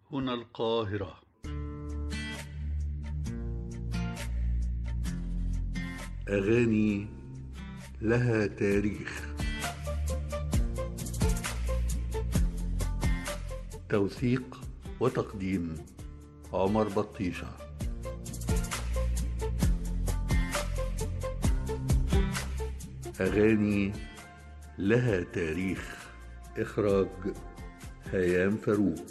هنا القاهرة أغاني لها تاريخ توثيق وتقديم عمر بطيشة أغاني لها تاريخ إخراج هيام فاروق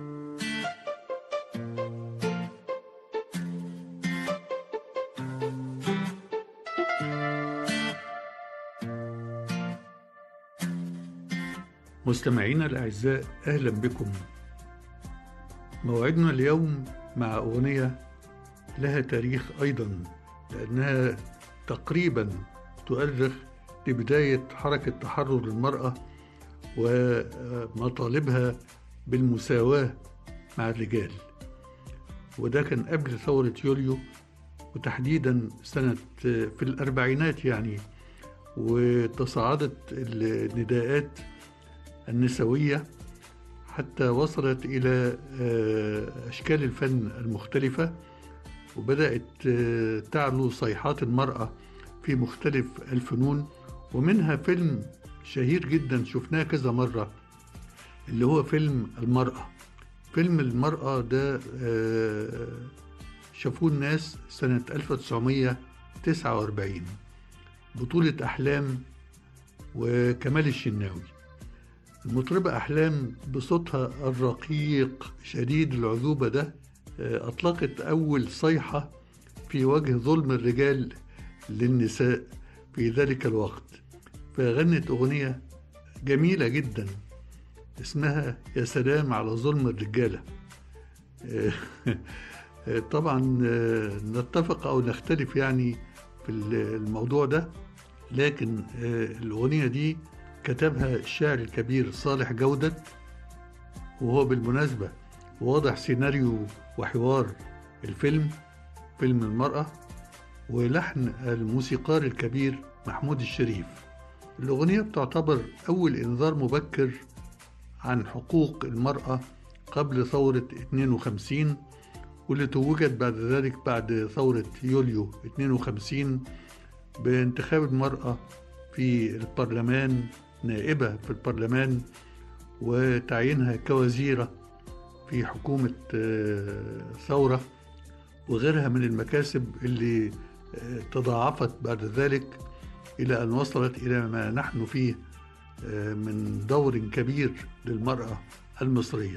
مستمعينا الأعزاء أهلا بكم موعدنا اليوم مع أغنية لها تاريخ أيضا لأنها تقريبا تؤرخ لبداية حركة تحرر المرأة ومطالبها بالمساواة مع الرجال وده كان قبل ثورة يوليو وتحديدا سنة في الأربعينات يعني وتصاعدت النداءات النسوية حتى وصلت إلى أشكال الفن المختلفة وبدأت تعلو صيحات المرأة في مختلف الفنون ومنها فيلم شهير جدا شفناه كذا مرة اللي هو فيلم المرأة فيلم المرأة ده شافوه الناس سنة 1949 بطولة أحلام وكمال الشناوي المطربة أحلام بصوتها الرقيق شديد العذوبة ده أطلقت أول صيحة في وجه ظلم الرجال للنساء في ذلك الوقت فغنت أغنية جميلة جدا اسمها يا سلام على ظلم الرجالة طبعا نتفق أو نختلف يعني في الموضوع ده لكن الأغنية دي كتبها الشاعر الكبير صالح جودة وهو بالمناسبة واضح سيناريو وحوار الفيلم فيلم المرأة ولحن الموسيقار الكبير محمود الشريف الأغنية بتعتبر أول إنذار مبكر عن حقوق المرأة قبل ثورة 52 واللي توجت بعد ذلك بعد ثورة يوليو 52 بانتخاب المرأة في البرلمان نائبة في البرلمان وتعيينها كوزيرة في حكومة ثورة وغيرها من المكاسب اللي تضاعفت بعد ذلك إلى أن وصلت إلى ما نحن فيه من دور كبير للمرأة المصرية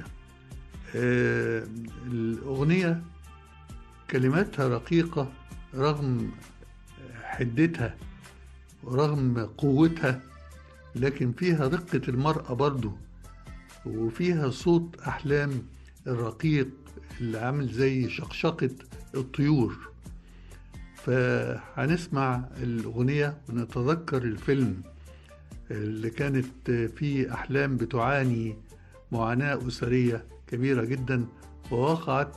الأغنية كلماتها رقيقة رغم حدتها ورغم قوتها لكن فيها رقة المرأة برضو وفيها صوت أحلام الرقيق اللي عامل زي شقشقة الطيور فهنسمع الأغنية ونتذكر الفيلم اللي كانت فيه أحلام بتعاني معاناة أسرية كبيرة جدا ووقعت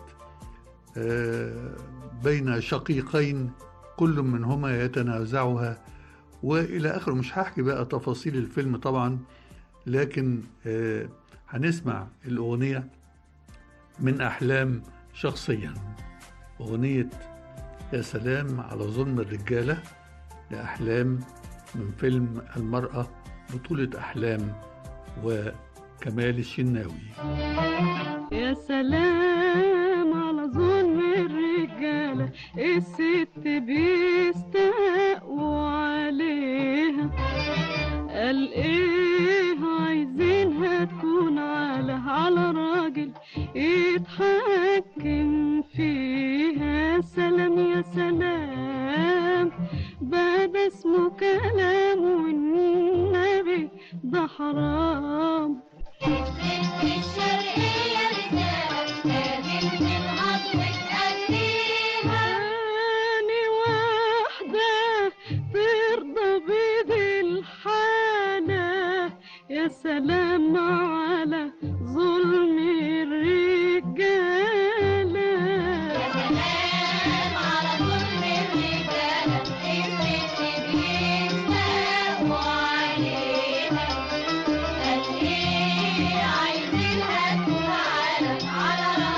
بين شقيقين كل منهما يتنازعها والى اخره مش هحكي بقى تفاصيل الفيلم طبعا لكن هنسمع الاغنيه من احلام شخصيا اغنيه يا سلام على ظلم الرجاله لاحلام من فيلم المراه بطوله احلام وكمال الشناوي يا سلام على ظلم الرجاله الست بيستقوا عليها قال ايه عايزينها تكون على على راجل يتحكم فيها سلام يا سلام بعد اسمه كلام والنبي ده حرام الشرقية رسالة لازم تنهض وتأديها أني واحدة ترضى بيدي الحالة يا سلام على ظلم الرجالة سلام على ظلم الرجالة الست بيستقوا عليها قال ايه عايزينها تكون على على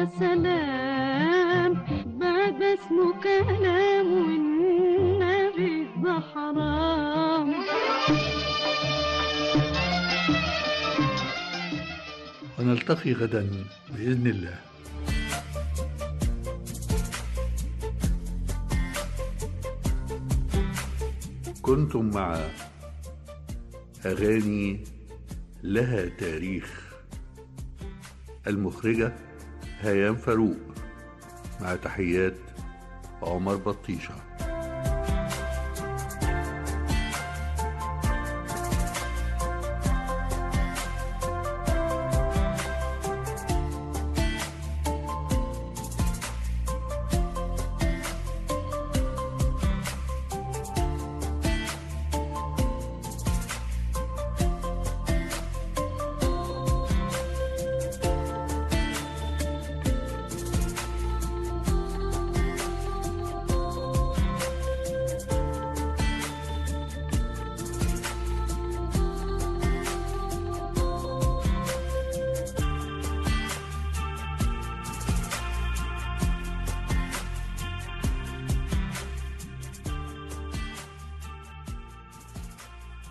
سلام بعد اسمه كلام والنبي ده حرام ونلتقي غدا بإذن الله كنتم مع أغاني لها تاريخ المخرجة هيام فاروق مع تحيات عمر بطيشه